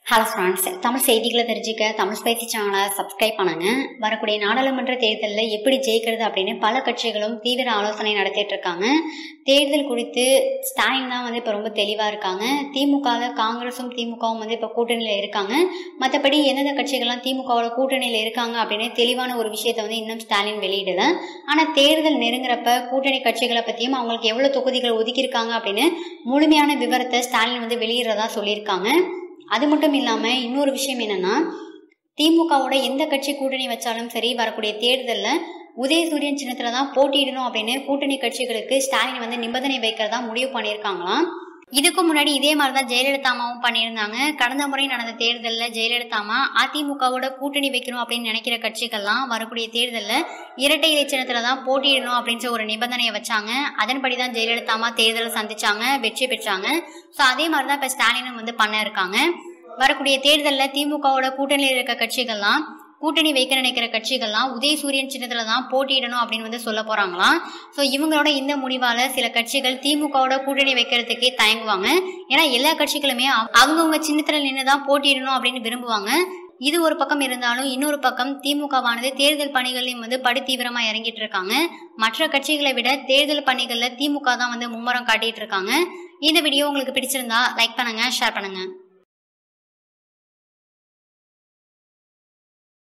hello friends Tamil செய்திகளை தெரிஞ்சுக்க Tamil spicy சேனலை சப்ஸ்கிரைப் பண்ணுங்க வரக்கூடிய நாடாளுமன்ற தேர்தலில் எப்படி ஜெயிக்கிறது அப்படின்னு பல கட்சிகளும் தீவிர ஆலோசனை நடத்திட்டு இருக்காங்க தேர்தல் குறித்து ஸ்டாலின் தான் வந்து இப்போ ரொம்ப தெளிவாக இருக்காங்க திமுகவில் காங்கிரஸும் திமுகவும் வந்து இப்போ கூட்டணியில் இருக்காங்க மற்றபடி எந்தெந்த கட்சிகள்லாம் திமுகவோட கூட்டணியில் இருக்காங்க அப்படின்னு தெளிவான ஒரு விஷயத்தை வந்து இன்னும் ஸ்டாலின் வெளியிடல ஆனால் தேர்தல் நெருங்குறப்ப கூட்டணி கட்சிகளை பற்றியும் அவங்களுக்கு எவ்வளோ தொகுதிகள் ஒதுக்கியிருக்காங்க அப்படின்னு முழுமையான விவரத்தை ஸ்டாலின் வந்து வெளியிடுறதா சொல்லியிருக்காங்க அது மட்டும் இல்லாமல் இன்னொரு விஷயம் என்னன்னா திமுகவோட எந்த கட்சி கூட்டணி வச்சாலும் சரி வரக்கூடிய தேர்தலில் உதயசூரியன் சின்னத்தில் தான் போட்டியிடணும் அப்படின்னு கூட்டணி கட்சிகளுக்கு ஸ்டாலின் வந்து நிபந்தனை வைக்கிறதா முடிவு பண்ணியிருக்காங்களாம் இதுக்கு முன்னாடி இதே மாதிரி தான் ஜெயலலிதா அம்மாவும் பண்ணியிருந்தாங்க கடந்த முறை நடந்த தேர்தலில் ஜெயலலிதா அம்மா அதிமுகவோட கூட்டணி வைக்கணும் அப்படின்னு நினைக்கிற கட்சிகள்லாம் வரக்கூடிய தேர்தலில் இரட்டை இலை சின்னத்தில் தான் போட்டியிடணும் அப்படின்ற ஒரு நிபந்தனையை வச்சாங்க அதன்படி தான் ஜெயலலிதா அம்மா தேர்தலை சந்திச்சாங்க வெற்றி பெற்றாங்க ஸோ அதே மாதிரி தான் இப்போ ஸ்டாலினும் வந்து பண்ண இருக்காங்க வரக்கூடிய தேர்தலில் திமுகவோட கூட்டணியில் இருக்க கட்சிகள்லாம் கூட்டணி வைக்க நினைக்கிற கட்சிகள்லாம் உதயசூரியன் சின்னத்துல தான் போட்டியிடணும் அப்படின்னு வந்து சொல்ல போறாங்களாம் ஸோ இவங்களோட இந்த முடிவால சில கட்சிகள் திமுகவோட கூட்டணி வைக்கிறதுக்கே தயங்குவாங்க ஏன்னா எல்லா கட்சிகளுமே அவ- அவங்கவங்க சின்னத்துல நின்று தான் போட்டியிடணும் அப்படின்னு விரும்புவாங்க இது ஒரு பக்கம் இருந்தாலும் இன்னொரு பக்கம் திமுகவானது தேர்தல் பணிகளையும் வந்து படு தீவிரமா இறங்கிட்டு இருக்காங்க மற்ற கட்சிகளை விட தேர்தல் பணிகள்ல திமுக தான் வந்து மும்முரம் காட்டிட்டு இருக்காங்க இந்த வீடியோ உங்களுக்கு பிடிச்சிருந்தா லைக் பண்ணுங்க ஷேர் பண்ணுங்க